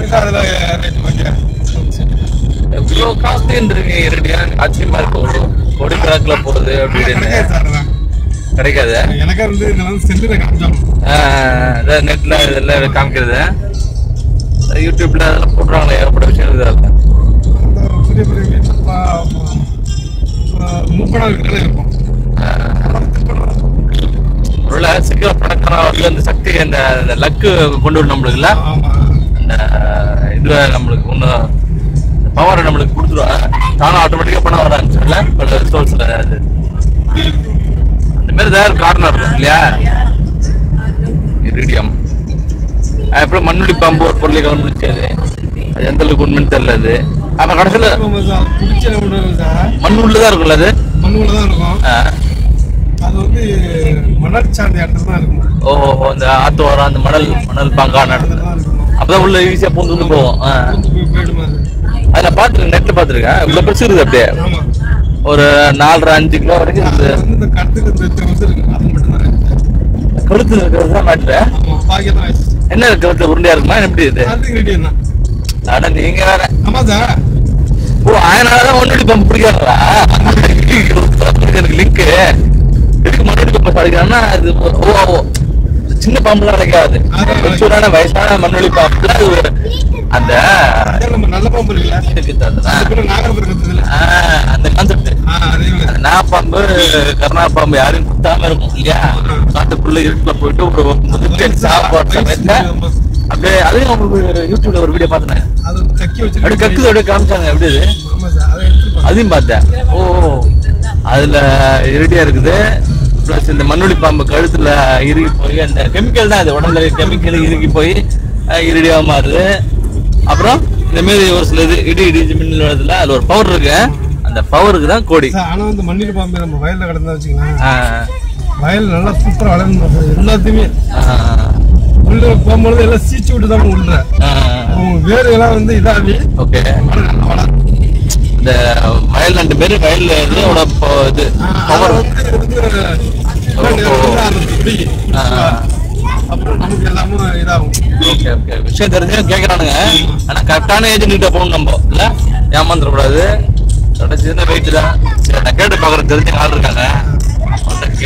கேட்டா அதுல ரேட் வைக்கிறேன் எவ்வளோ காஸ்ட்லின்னு இருக்கு இரடியா ஆச்சரியமா இருக்கு ஒரு கொடி கணக்குல போகுது அப்படின்னு கிடைக்காது சார் அதெல்லாம் கிடைக்காது எனக்கே வந்து இதெல்லாம் சென்டரை காமிச்சாலும் நெட்ல இதெல்லாம் காமிக்கிறது யூடியூப்ல அதெல்லாம் போடுறாங்களே ஏகப்பட்ட விஷயம் இருக்குது அதில் அந்த பெரிய பெரிய வீட்டு முப்படா வீட்டுல இருக்கும் ஒருவேளை சீக்கிரம் பணக்காரன் வந்து அந்த சக்தி அந்த அந்த லக்கு கொண்டு வரும் நம்மளுக்குல ஆமா அந்த இதுல நம்மளுக்கு ஒன்றும் பவர் நம்மளுக்கு கொடுத்துருவா தானும் ஆட்டோமேட்டிக்கா பணம் வர ஆரம்பிச்சிடல பல ரிசோர்ஸ்ல அது அந்த மாதிரி ஏதாவது காரணம் இருக்கும் இல்லையா இரிடியம் அப்புறம் மண்ணுடி பாம்பு ஒரு பொருளை கலந்துச்சு அது அது எந்த அளவுக்கு உண்மைன்னு தெரியல அது ஆமா கடைசியில ஆமா சார் பிடிச்ச ஒன்று சார் மண் உள்ளதான் இருக்கும்ல அது மண்ணுல தான் இருக்கும் ஆ. அது வந்து மணல் சார்ந்த இடத்துல தான் இருக்கும் ஓ ஓ, அந்த ஆத்து ஓரம் அந்த மணல் மணல் பாங்கான அதுல இடத்துல தான் இருக்கும் அப்பதான் உள்ள ஈஸியா பூந்து வந்து போவோம் ஆ. பூந்து போய் போயிடுமா அது அதை நான் பார்த்துருக்கேன் நெட்ல பார்த்துருக்கேன் இவ்வளவு பெருசு இருக்குது அப்படியே ஆமா ஒரு நாலரை அஞ்சு கிலோ வரைக்கும் அது இருக்குது வந்து இந்த கட்டுக்கு இந்த இத்தனை வந்து இருக்கு அது மட்டும் தான் இருக்கு கழுத்துல இருக்கிறது தான் மேட்ரு ஆமா பாக்கி தான் வயசு என்ன கழுத்துல உருண்டையா இருக்குமா எப்படி இது அது ரெடி தான் அட நீங்க வேற ஆமா சார் ஓ அதனாலதான் ஒன்னடி பம்பு பிடிக்காங்களா எனக்கு லிங்க் எதுக்கு மண்ணடி பம்பு சாடிக்கிறான்னா அது ஓ ஓ சின்ன பாம்புலாம் கிடைக்காது அதான். மெச்சூரான வயசான மண்ணொலி பாம்புல அது ஒரு அந்த அதே நம்ம நல்ல பாம்பு இருக்குல்ல இருக்குது அதுதான். அது கூட நாகரத்தில் இருக்கிறதுல ஆ, அந்த கான்செப்ட் ஆ அதே மாதிரி நாப்பாம்பு கருணா பாம்பு யாரையும் குத்தாம இருக்கும் இல்லையா காட்டுக்குள்ள இருட்டுல போயிட்டு ஒரு முதுகு சாப்பாடு சமயத்துல அப்படியே அதையும் உங்களுக்கு யூடியூப்ல ஒரு வீடியோ பார்த்தேன் அது கக்கி அப்படியே வச்சிருக்கு கக்குது அப்படியே காமிச்சாங்க எப்படி இது ஆமா சார் அதை எடுத்துப்பாங்க அதையும் பார்த்தேன் ஓ அதுல இருடியா இருக்குது ப்ளஸ் இந்த மண்ணுளி பாம்பு கழுத்துல இறுகி போய் அந்த கெமிக்கல் தான் அது உடம்புல கெமிக்கல் இறுகி போய் அஹ், இருடியா மாறுது அப்புறம் இந்த மாதிரி ஒரு சில இது இடி இடி மின்னல் வருதுல அதுல ஒரு பவர் இருக்கு அந்த பவருக்கு தான் கோடி சார் ஆனா வந்து மண்ணில் பாம்பு நம்ம வயல்ல கிடந்தா வச்சுக்கலாம் ஆ, வயல் நல்லா சூப்பரா வளரணும் சார் எல்லாத்தையுமே ஆ, உள்ள போகும்பொழுது எல்லாம் சீச்சு விட்டு தான் உள்ள ஆ, அவங்க வேறு எல்லாம் வந்து இதாகி ஓகே இந்த வயல் ரெண்டு பேரு வயல்ல இருந்து அவட ப- இது அவர் பவர் வந்து இருந்து ரெண்டு ஓஹோ. வந்து அந்த பிடிக்கும். அப்புறம் நமக்கு எல்லாமே இதாகும் ஓகே ஓகே விஷயம் தெரிஞ்சு கேக்குறானுங்க ஆனா கரெக்டான ஏஜ் கிட்ட போகணும் நம்ம இல்ல ஏமாந்துடக்கூடாது கடைசி வெயிட் தான் சரி நான் கேட்டு பாக்குறேன் தெரிஞ்ச ஆள் இருக்காங்க